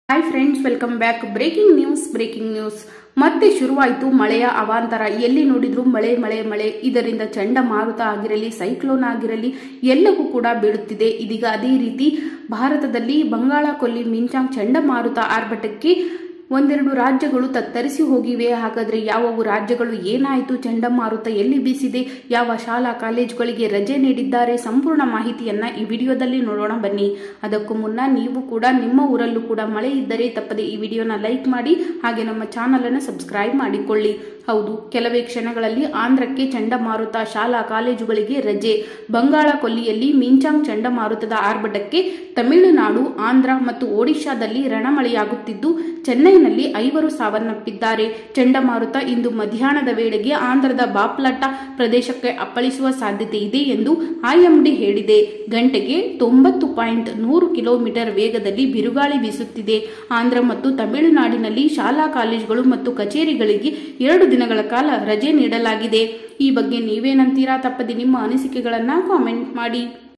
hi friends welcome back breaking news breaking news ಮತ್ತೆ ಶುರುವಾಯಿತು ಮಳೆಯ ಅವಾಂತರ ಎಲ್ಲಿ ನೋಡಿದ್ರು ಮಳೆ ಮಳೆ ಮಳೆ ಇದರಿಂದ ಚಂಡಮಾರುತ ಆಗಿರಲಿ ಸೈಕ್ಲೋನ್ ಆಗಿರಲಿ ಎಲ್ಲವೂ ಕೂಡ ಬೀಳುತ್ತಿದೆ ಇದೀಗ ಅದೇ ರೀತಿ ಭಾರತದಲ್ಲಿ ಬಂಗಾಳ ಕೊಲ್ಲಿ ಮಿಂಚಾಂಗ್ ಚಂಡಮಾರುತ ಆರ್ಭಟಕ್ಕೆ ಒಂದೆರಡು ರಾಜ್ಯಗಳು ತತ್ತರಿಸಿ ಹೋಗಿವೆ ಹಾಗಾದ್ರೆ ಯಾವವು ರಾಜ್ಯಗಳು ಏನಾಯಿತು ಚಂಡಮಾರುತ ಎಲ್ಲಿ ಬೀಸಿದೆ ಯಾವ ಶಾಲಾ ಕಾಲೇಜುಗಳಿಗೆ ರಜೆ ನೀಡಿದ್ದಾರೆ ಸಂಪೂರ್ಣ ಮಾಹಿತಿಯನ್ನ ಈ ವಿಡಿಯೋದಲ್ಲಿ ನೋಡೋಣ ಬನ್ನಿ ಅದಕ್ಕೂ ಮುನ್ನ ನೀವು ಕೂಡ ನಿಮ್ಮ ಊರಲ್ಲೂ ಕೂಡ ಮಳೆ ಇದ್ದರೆ ತಪ್ಪದೆ ಈ ವಿಡಿಯೋನ ಲೈಕ್ ಮಾಡಿ ಹಾಗೆ ನಮ್ಮ ಚಾನಲ್ ಅನ್ನು ಸಬ್ಸ್ಕ್ರೈಬ್ ಮಾಡಿಕೊಳ್ಳಿ ಹೌದು ಕೆಲವೇ ಕ್ಷಣಗಳಲ್ಲಿ ಆಂಧ್ರಕ್ಕೆ ಚಂಡಮಾರುತ ಶಾಲಾ ಕಾಲೇಜುಗಳಿಗೆ ರಜೆ ಬಂಗಾಳ ಕೊಲ್ಲಿಯಲ್ಲಿ ಮಿಂಚಾಂಗ್ ಚಂಡಮಾರುತದ ಆರ್ಭಟಕ್ಕೆ ತಮಿಳುನಾಡು ಆಂಧ್ರ ಮತ್ತು ಒಡಿಶಾದಲ್ಲಿ ರಣಮಳೆಯಾಗುತ್ತಿದ್ದು ಚೆನ್ನೈನಲ್ಲಿ ಐವರು ಸಾವನ್ನಪ್ಪಿದ್ದಾರೆ ಚಂಡಮಾರುತ ಇಂದು ಮಧ್ಯಾಹ್ನದ ವೇಳೆಗೆ ಆಂಧ್ರದ ಬಾಪ್ಲಟ ಪ್ರದೇಶಕ್ಕೆ ಅಪ್ಪಳಿಸುವ ಸಾಧ್ಯತೆ ಇದೆ ಎಂದು ಐಎಂಡಿ ಹೇಳಿದೆ ಗಂಟೆಗೆ ತೊಂಬತ್ತು ಪಾಯಿಂಟ್ ನೂರು ಕಿಲೋಮೀಟರ್ ವೇಗದಲ್ಲಿ ಬಿರುಗಾಳಿ ಬೀಸುತ್ತಿದೆ ಆಂಧ್ರ ಮತ್ತು ತಮಿಳುನಾಡಿನಲ್ಲಿ ಶಾಲಾ ಕಾಲೇಜುಗಳು ಮತ್ತು ಕಚೇರಿಗಳಿಗೆ ಎರಡು ದಿನಗಳ ಕಾಲ ರಜೆ ನೀಡಲಾಗಿದೆ ಈ ಬಗ್ಗೆ ನೀವೇನಂತೀರಾ ತಪ್ಪದೆ ನಿಮ್ಮ ಅನಿಸಿಕೆಗಳನ್ನ ಕಾಮೆಂಟ್ ಮಾಡಿ